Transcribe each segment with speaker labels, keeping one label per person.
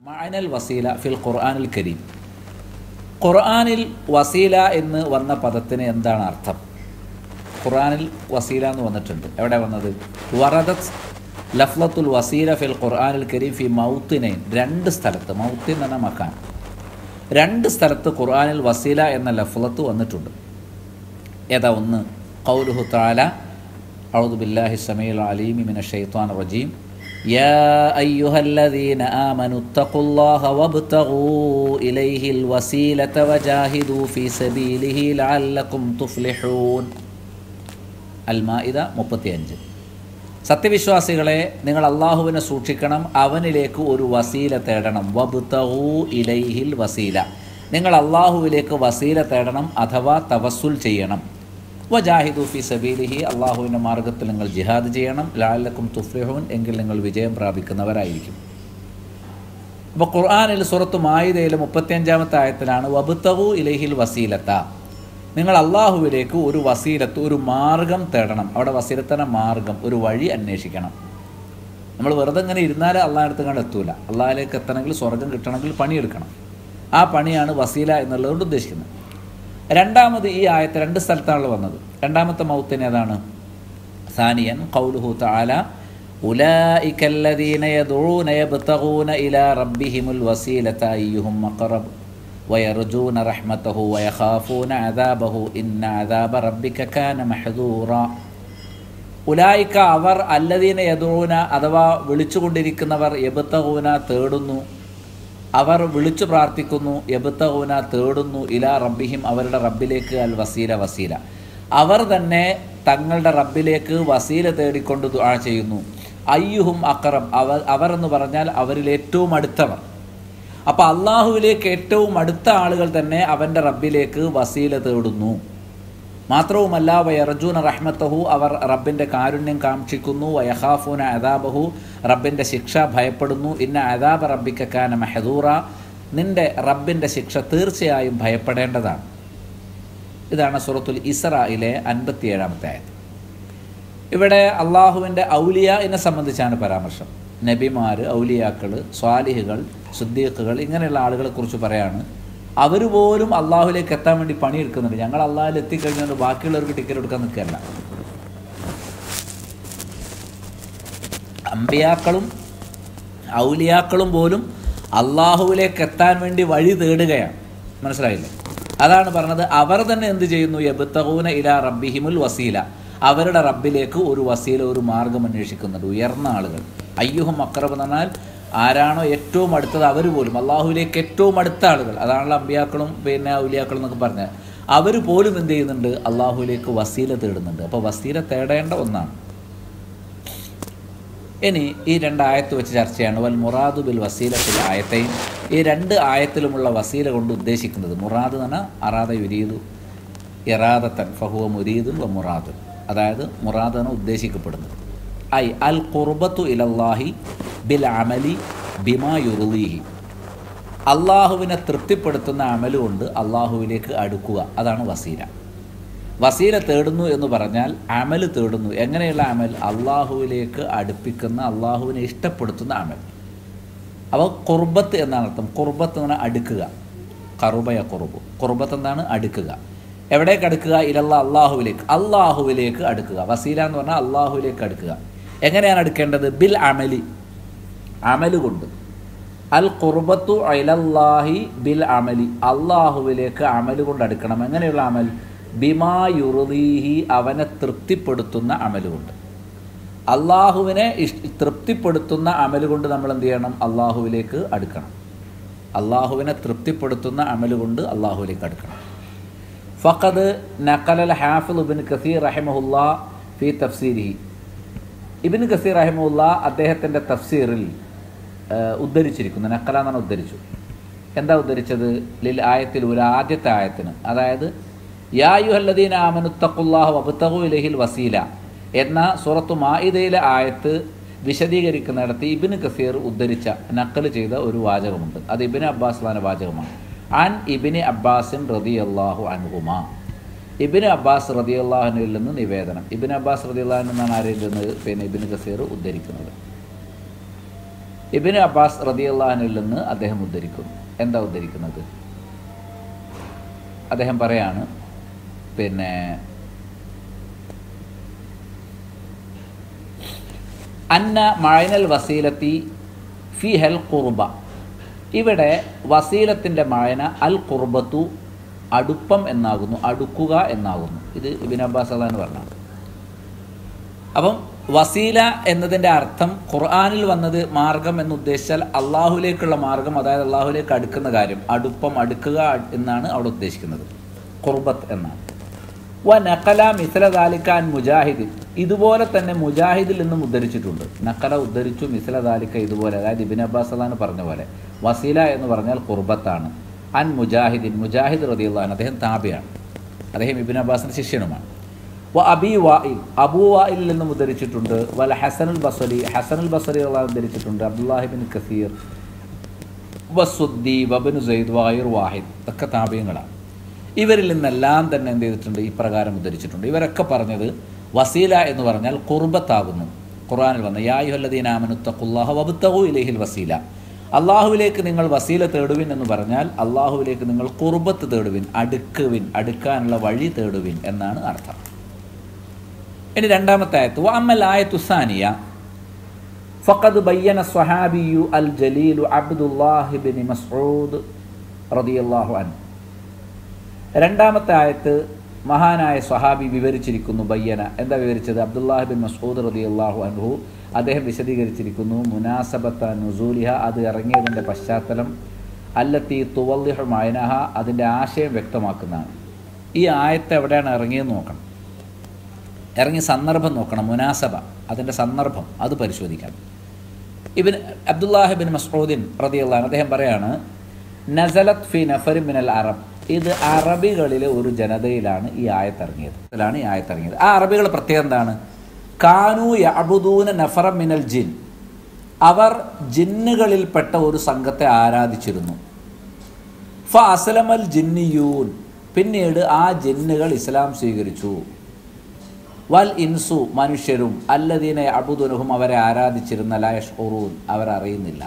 Speaker 1: മഅനൽ വസീല ഫിൽ ഖുർആനിൽ കരീം ഖുർആനിൽ വസീല എന്ന് വന്ന പദത്തിന് എന്താണ് അർത്ഥം ഖുർആനിൽ വസീല എന്ന് വന്നിട്ടുണ്ട് എവിടെ വന്നത് വറദത്ത് ലഫ്ലത്തുൽ വസീല ഫിൽ ഖുർആനിൽ കരീം ഫി മൗത്തിനൈൻ രണ്ട് സ്ഥലത്ത് മൗത്തിൻ എന്ന മക്കാൻ രണ്ട് സ്ഥലത്ത് ഖുർആനിൽ വസീല എന്ന ലഫ്ലത്ത് വന്നിട്ടുണ്ട് ഏതാ ഒന്ന് ഖൗലുഹു തആല അഊദു ബില്ലാഹി സമീൽ അലീമി മിനശ് ശൈത്വാനിർ റജീം يا أيها الذين آمنوا اتقوا الله وابتغوا إليه الوسيلة وجاهدوا في سبيله لعلكم تفلحون അൽമാഇദ മുപ്പത്തിയഞ്ച് സത്യവിശ്വാസികളെ നിങ്ങൾ അള്ളാഹുവിനെ സൂക്ഷിക്കണം അവനിലേക്ക് ഒരു വസീല തേടണം വബ്തഹൂ ഇലൈഹിൽ വസീല നിങ്ങൾ അള്ളാഹുവിലേക്ക് വസീല തേടണം അഥവാ തവസുൽ ചെയ്യണം വജാഹിദു ഫി സബീലിഹി അള്ളാഹുവിൻ്റെ മാർഗത്തിൽ നിങ്ങൾ ജിഹാദ് ചെയ്യണം ലാലക്കും തുഫ്ലിഹൂൻ എങ്കിൽ നിങ്ങൾ വിജയം പ്രാപിക്കുന്നവരായിരിക്കും അപ്പോൾ ഖുർആാനിൽ സുറത്ത് മായിദയിലെ മുപ്പത്തിയഞ്ചാമത്തെ ആയത്തിലാണ് വബുത്തഹു ഇലഹിൽ വസീലത്ത നിങ്ങൾ അള്ളാഹുവിലേക്ക് ഒരു വസീലത്ത് ഒരു മാർഗം തേടണം അവിടെ വസീലത്തന മാർഗം ഒരു വഴി അന്വേഷിക്കണം നമ്മൾ വെറുതെ ഇങ്ങനെ ഇരുന്നാൽ അള്ളാഹ് അടുത്ത് കണ്ട് എത്തൂല അള്ളാഹിലേക്ക് എത്തണമെങ്കിൽ സ്വർഗം കിട്ടണമെങ്കിൽ പണിയെടുക്കണം ആ പണിയാണ് വസീല എന്നുള്ളതുകൊണ്ട് ഉദ്ദേശിക്കുന്നത് രണ്ടാമത് ഈ ആയത്ത് രണ്ട് സ്ഥലത്താണ് വന്നത് രണ്ടാമത്തെ മൗത്തിന് ഏതാണ് സാനിയൻ കൗലുഹു താല أولئك الذين يدعون يبتغون إلى ربهم الوسيلة أيهم أقرب ويرجون رحمته ويخافون عذابه إن عذاب ربك كان محذورا ഉലായിക്ക അവർ അല്ലദീന യദൂന അഥവാ വിളിച്ചുകൊണ്ടിരിക്കുന്നവർ എബത്തഹൂന തേടുന്നു അവർ വിളിച്ചു പ്രാർത്ഥിക്കുന്നു എബത്തഹൂന തേടുന്നു ഇലാ റബ്ബിഹിം അവരുടെ റബ്ബിലേക്ക് അൽ വസീല വസീല അവർ തന്നെ തങ്ങളുടെ റബ്ബിലേക്ക് വസീല തേടിക്കൊണ്ട് ദുആ ചെയ്യുന്നു അയ്യുഹും അക്റം അവർ അവർ എന്ന് പറഞ്ഞാൽ അവരിൽ ഏറ്റവും അടുത്തവർ അപ്പോൾ അള്ളാഹുവിലേക്ക് ഏറ്റവും അടുത്ത ആളുകൾ തന്നെ അവൻ്റെ റബ്ബിലേക്ക് വസീല തേടുന്നു മാത്രവുമല്ല വയർജൂന റഹ്മത്തഹു അവർ റബ്ബിൻ്റെ കാരുണ്യം കാക്ഷിക്കുന്നു വയഹാഫൂന അദാബഹു റബ്ബിൻ്റെ ശിക്ഷ ഭയപ്പെടുന്നു ഇന്ന അദാബ റബ്ബിക്കാന മെഹദൂറ നിന്റെ റബ്ബിൻ്റെ ശിക്ഷ തീർച്ചയായും ഭയപ്പെടേണ്ടതാണ് ഇതാണ് സുറത്തുൽ ഇസ്രയിലെ അൻപത്തിയേഴാമത്തെ ആയത് ഇവിടെ അള്ളാഹുവിൻ്റെ ഔലിയാനെ സംബന്ധിച്ചാണ് പരാമർശം നബിമാർ ഔലിയാക്കൾ സ്വാലിഹുകൾ സുദ്ദീഖുകൾ ഇങ്ങനെയുള്ള ആളുകളെ കുറിച്ച് പറയാണ് അവർ പോലും അള്ളാഹുലേക്ക് എത്താൻ വേണ്ടി പണിയെടുക്കുന്നുണ്ട് ഞങ്ങൾ അള്ളാഹിൽ എത്തിക്കഴിഞ്ഞാൽ ബാക്കിയുള്ളവർക്ക് ടിക്കറ്റ് എടുക്കാൻ നിൽക്കുകയല്ല അമ്പിയാക്കളും ഔലിയാക്കളും പോലും അള്ളാഹുവിലേക്ക് എത്താൻ വേണ്ടി വഴി തേടുകയാണ് മനസ്സിലായില്ലേ അതാണ് പറഞ്ഞത് അവർ തന്നെ എന്ത് ചെയ്യുന്നു യബത്തഹൂന ഇല റബ്ബിഹിമുൽ വസീല അവരുടെ റബ്ബിലേക്ക് ഒരു വസീല ഒരു മാർഗം അന്വേഷിക്കുന്നുണ്ട് ഉയർന്ന ആളുകൾ അയ്യുഹം അക്രബ് എന്ന് പറഞ്ഞാൽ ആരാണോ ഏറ്റവും അടുത്തത് അവർ പോലും അള്ളാഹുവിലേക്ക് ഏറ്റവും അടുത്ത ആളുകൾ അതാണല്ലോ അമ്പിയാക്കളും പിന്നെ ഔലിയാക്കളും എന്നൊക്കെ പറഞ്ഞത് അവർ പോലും എന്ത് ചെയ്യുന്നുണ്ട് അള്ളാഹുവിലേക്ക് വസീല തേടുന്നുണ്ട് അപ്പോൾ വസീല തേടേണ്ട ഒന്നാണ് ഇനി ഈ രണ്ട് ആയത്ത് വെച്ച് ചർച്ചയാണ് വൽ മുറാദു ബിൽ വസീലത്തിൽ ആയത്തെയും ഈ രണ്ട് ആയത്തിലുമുള്ള വസീല കൊണ്ട് ഉദ്ദേശിക്കുന്നത് മുറാദ് എന്ന് പറഞ്ഞാൽ അറാദ യുരീദു ഇറാദത്തൻ ഫഹുവ മുരീദുൻ വ മുറാദുൻ അതായത് മുറാദ് ആണ് ഉദ്ദേശിക്കപ്പെടുന്നത് ഐ അൽ ഖുർബത്തു ഇലല്ലാഹി ബിൽ അമലി ബിമാ യുറുലീഹി അള്ളാഹുവിനെ തൃപ്തിപ്പെടുത്തുന്ന അമൽ കൊണ്ട് അള്ളാഹുവിലേക്ക് അടുക്കുക അതാണ് വസീല വസീല തേടുന്നു എന്ന് പറഞ്ഞാൽ അമൽ തേടുന്നു എങ്ങനെയുള്ള അമൽ അള്ളാഹുവിലേക്ക് അടുപ്പിക്കുന്ന അള്ളാഹുവിനെ ഇഷ്ടപ്പെടുത്തുന്ന അമൽ അപ്പോൾ കുർബത്ത് എന്നാണ് അർത്ഥം കുർബത്ത് എന്ന് പറഞ്ഞാൽ അടുക്കുക കറുബയ കുറുബ് കുർബത്ത് എന്താണ് അടുക്കുക എവിടേക്ക് അടുക്കുക ഇലല്ല അള്ളാഹുവിലേക്ക് അള്ളാഹുവിലേക്ക് അടുക്കുക വസീല എന്ന് പറഞ്ഞാൽ അള്ളാഹുവിലേക്ക് അടുക്കുക എങ്ങനെയാണ് അടുക്കേണ്ടത് ബിൽ അമലി അമല് കൊണ്ട് അൽ ഖുർബത്തു അലല്ലാഹി ബിൽ അമലി അള്ളാഹുവിലേക്ക് അമല് കൊണ്ട് അടുക്കണം എങ്ങനെയുള്ള അമൽ ബിമാ യുറുദീഹി അവനെ തൃപ്തിപ്പെടുത്തുന്ന അമല് കൊണ്ട് അള്ളാഹുവിനെ ഇഷ് തൃപ്തിപ്പെടുത്തുന്ന അമല് കൊണ്ട് നമ്മൾ എന്ത് ചെയ്യണം അള്ളാഹുവിലേക്ക് അടുക്കണം അള്ളാഹുവിനെ തൃപ്തിപ്പെടുത്തുന്ന അമല് കൊണ്ട് അള്ളാഹുവിലേക്ക് അടുക്കണം ഫഖദ് നഖലൽ ഹാഫിദ് ഇബിൻ കസീർ റഹിമഹുല്ല ഫി തഫ്സീരിഹി ഇബിൻ കസീർ റഹിമുല്ല അദ്ദേഹത്തിൻ്റെ തഫ്സീറിൽ ഉദ്ധരിച്ചിരിക്കുന്നു നക്കല എന്നാണ് ഉദ്ധരിച്ചു എന്താ ഉദ്ധരിച്ചത് ലിൽ ആയത്തിൽ ഒരു ആദ്യത്തെ ആയത്തിന് അതായത് യായുഹല്ലദീൻ ആമനുത്തഖുല്ലാഹ് വബുത്തഹു ഇലഹിൽ വസീല എന്ന സൂറത്തു മായിദയിലെ ആയത്ത് വിശദീകരിക്കുന്നിടത്ത് ഇബിന് കസീർ ഉദ്ധരിച്ച നക്കൽ ചെയ്ത ഒരു വാചകമുണ്ട് അത് ഇബിന് അബ്ബാസ് വാചകമാണ് അൻ ഇബിന് അബ്ബാസിൻ റതി അള്ളാഹു അൻഹുമ ഇബിന് അബ്ബാസ് റതി അള്ളാഹുനിൽ നിന്ന് നിവേദനം ഇബിന് അബ്ബാസ് റതി അള്ളാഹു എന്നാണ് ആരിൽ നിന്ന് പിന്നെ ഇബിന് കസീർ ഉദ്ധരിക്കുന്നത് ഇബിന് അബ്ബാസ് റതിയുള്ളഹാനിൽ നിന്ന് അദ്ദേഹം ഉദ്ധരിക്കുന്നു എന്താ ഉദ്ധരിക്കുന്നത് അദ്ദേഹം പറയാണ് പിന്നെ അന്ന മഴനൽ വസീലത്തി ഫി ഹൽ കുർബ ഇവിടെ വസീലത്തിൻ്റെ മഴന അൽ കുർബത്തു അടുപ്പം എന്നാകുന്നു അടുക്കുക എന്നാകുന്നു ഇത് ഇബിൻ അബ്ബാസ് അള്ളഹാൻ പറഞ്ഞാണ് അപ്പം വസീല എന്നതിൻ്റെ അർത്ഥം ഖുർആാനിൽ വന്നത് മാർഗം എന്ന് ഉദ്ദേശിച്ചാൽ അള്ളാഹുലേക്കുള്ള മാർഗം അതായത് അള്ളാഹുലേക്ക് അടുക്കുന്ന കാര്യം അടുപ്പം അടുക്കുക എന്നാണ് അവിടെ ഉദ്ദേശിക്കുന്നത് ഖുർബത്ത് എന്നാണ് വ നക്കല മിസല ദാലിക്കാൻ മുജാഹിദിൻ ഇതുപോലെ തന്നെ മുജാഹിദിൽ നിന്നും ഉദ്ധരിച്ചിട്ടുണ്ട് നക്കല ഉദ്ധരിച്ചു മിസല ദാലിക്ക ഇതുപോലെ അതായത് ഇബിൻ അബ്ബാസ് അള്ളഹാൻ പറഞ്ഞ പോലെ വസീല എന്ന് പറഞ്ഞാൽ ഖുർബത്താണ് അൻ മുജാഹിദിൻ മുജാഹിദ് റതിയുള്ളഹാൻ അദ്ദേഹം താബിയാണ് അദ്ദേഹം ഇബിൻ അബ്ബാസിൻ്റെ ശിഷ്യനുമാണ് വ അബി വായിൽ അബൂ വായിലിൽ നിന്നും ഉദ്ധരിച്ചിട്ടുണ്ട് വല ഹസനുൽ ബസരി ഹസനുൽ ബസരി അള്ളാഹ് ഉദ്ധരിച്ചിട്ടുണ്ട് അബ്ദുല്ലാഹിബിൻ കസീർ വസുദ്ദി വബിൻ സെയ്ദ് വാഹിർ വാഹിദ് ഒക്കെ താപയങ്ങളാണ് ഇവരിൽ നിന്നെല്ലാം തന്നെ എന്ത് ചെയ്തിട്ടുണ്ട് ഈ പ്രകാരം ഉദ്ധരിച്ചിട്ടുണ്ട് ഇവരൊക്കെ പറഞ്ഞത് വസീല എന്ന് പറഞ്ഞാൽ കുർബത്താകുന്നു ഖുർആനിൽ വന്ന യായുഹല്ലദീനാമനുത്തഖുല്ലാഹ വബുത്തഹു ഇലഹിൽ വസീല അള്ളാഹുവിലേക്ക് നിങ്ങൾ വസീല തേടുവിൻ എന്ന് പറഞ്ഞാൽ അള്ളാഹുവിലേക്ക് നിങ്ങൾ കുർബത്ത് തേടുവിൻ അടുക്കുവിൻ അടുക്കാനുള്ള വഴി തേടുവിൻ എന്നാണ് അർത്ഥം ഇനി രണ്ടാമത്തെ ആയത്ത് വഅമ്മൽ ആയത്തു സാനിയ ഫഖദ് ബയ്യന സ്വഹാബിയു അൽ ജലീലു അബ്ദുല്ലാഹി ബിൻ മസ്ഊദ് റളിയല്ലാഹു അൻഹു രണ്ടാമത്തെ ആയത്ത് മഹാനായ സ്വഹാബി വിവരിച്ചിരിക്കുന്നു ബയ്യന എന്താ വിവരിച്ചത് അബ്ദുല്ലാഹി ബിൻ മസ്ഊദ് റളിയല്ലാഹു അൻഹു അദ്ദേഹം വിശദീകരിച്ചിരിക്കുന്നു മുനാസബത്ത നുസൂലിഹ അത് ഇറങ്ങിയതിൻ്റെ പശ്ചാത്തലം അല്ലത്തി തുവല്ലിഹു മൈനഹ അതിൻ്റെ ആശയം വ്യക്തമാക്കുന്നതാണ് ഈ ആയത്ത് എവിടെയാണ് ഇറങ്ങിയെന്ന് നോക്കണം ഇറങ്ങിയ സന്ദർഭം നോക്കണം മുനാസബ അതിൻ്റെ സന്ദർഭം അത് പരിശോധിക്കാം ഇബിൻ അബ്ദുല്ലാഹിബിൻ മസ്ഊദിൻ റതിയുള്ള അദ്ദേഹം പറയാണ് നസലത് ഫി നഫർ മിനൽ അറബ് ഇത് അറബികളിലെ ഒരു ജനതയിലാണ് ഈ ആയത്തിറങ്ങിയത് ഇതിലാണ് ഈ ആയത്തിറങ്ങിയത് ആ അറബികൾ പ്രത്യേകം എന്താണ് കാനു യഅബുദൂന നഫറ മിനൽ ജിൻ അവർ ജിന്നുകളിൽപ്പെട്ട ഒരു സംഘത്തെ ആരാധിച്ചിരുന്നു ഫ അസലമൽ ജിന്നിയൂൻ പിന്നീട് ആ ജിന്നുകൾ ഇസ്ലാം സ്വീകരിച്ചു വൽ ഇൻസു മനുഷ്യരും അല്ലദീനെ അബുദുനഹും അവരെ ആരാധിച്ചിരുന്ന ലയഷ് ഒറൂൻ അവരറിയുന്നില്ല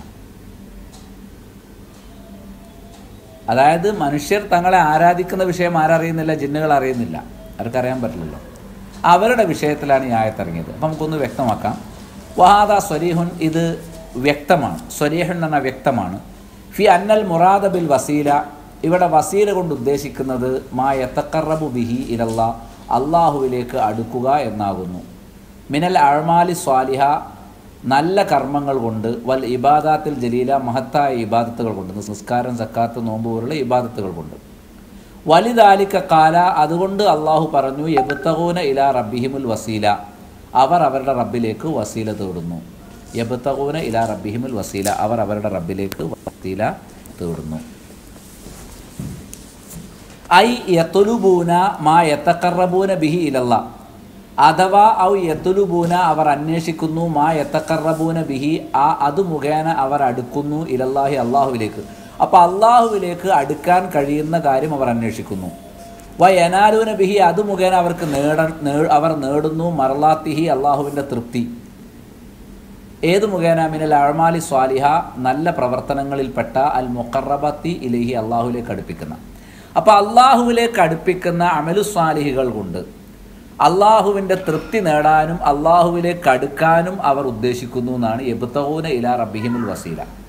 Speaker 1: അതായത് മനുഷ്യർ തങ്ങളെ ആരാധിക്കുന്ന വിഷയം ആരറിയുന്നില്ല ജിന്നുകൾ അറിയുന്നില്ല അവർക്കറിയാൻ പറ്റില്ലല്ലോ അവരുടെ വിഷയത്തിലാണ് ഈ ആയത്തിറങ്ങിയത് അപ്പം നമുക്കൊന്ന് വ്യക്തമാക്കാം വഹാദ സ്വരീഹുൻ ഇത് വ്യക്തമാണ് സ്വരീഹുൻ എന്ന് പറഞ്ഞാൽ വ്യക്തമാണ് ഫി അന്നൽ മുറാദ ബിൽ വസീല ഇവിടെ വസീല കൊണ്ട് ഉദ്ദേശിക്കുന്നത് മാ യത്തക്കറബു ബിഹി ഇലല്ല അള്ളാഹുവിലേക്ക് അടുക്കുക എന്നാകുന്നു മിനൽ അഴമാലി സ്വാലിഹ നല്ല കർമ്മങ്ങൾ കൊണ്ട് വൽ ഇബാദാത്തിൽ ജലീല മഹത്തായ ഇബാദത്തുകൾ കൊണ്ട് നിസ്കാരം സക്കാത്ത് നോമ്പ് പോലുള്ള ഇബാദത്തുകൾ കൊണ്ട് വലിദാലിക്ക കാല അതുകൊണ്ട് അള്ളാഹു പറഞ്ഞു യബുത്തഹൂന ഇല റബ്ബിഹിമുൽ വസീല അവർ അവരുടെ റബ്ബിലേക്ക് വസീല തേടുന്നു യബുത്തഹൂന ഇല റബ്ബിഹിമുൽ വസീല അവർ അവരുടെ റബ്ബിലേക്ക് വസീല തേടുന്നു ഐ യത്തുലുബൂന മാ യത്തക്കറബൂന ബിഹി ഇലല്ല അഥവാ ഔ യത്തുലുബൂന അവർ അന്വേഷിക്കുന്നു മാ യത്തക്കറബൂന ബിഹി ആ അത് മുഖേന അവർ അടുക്കുന്നു ഇലല്ലാഹി അള്ളാഹുവിലേക്ക് അപ്പോൾ അള്ളാഹുവിലേക്ക് അടുക്കാൻ കഴിയുന്ന കാര്യം അവർ അന്വേഷിക്കുന്നു വ യനാലൂന ബിഹി അത് മുഖേന അവർക്ക് നേട നേ- അവർ നേടുന്നു മറലാത്തിഹി അള്ളാഹുവിൻ്റെ തൃപ്തി ഏത് മുഖേന മിനൽ അഴമാലി സ്വാലിഹ നല്ല പ്രവർത്തനങ്ങളിൽപ്പെട്ട അൽ മുഖറബത്തി ഇലഹി അള്ളാഹുലേക്ക് അടുപ്പിക്കുന്ന അപ്പോൾ അള്ളാഹുവിലേക്ക് അടുപ്പിക്കുന്ന അമലു സ്വാലിഹികൾ കൊണ്ട് അള്ളാഹുവിൻ്റെ തൃപ്തി നേടാനും അള്ളാഹുവിലേക്ക് അടുക്കാനും അവർ ഉദ്ദേശിക്കുന്നു എന്നാണ് എബുത്തഹൂന ഇല റബ്ബിഹിമുൽ വസീല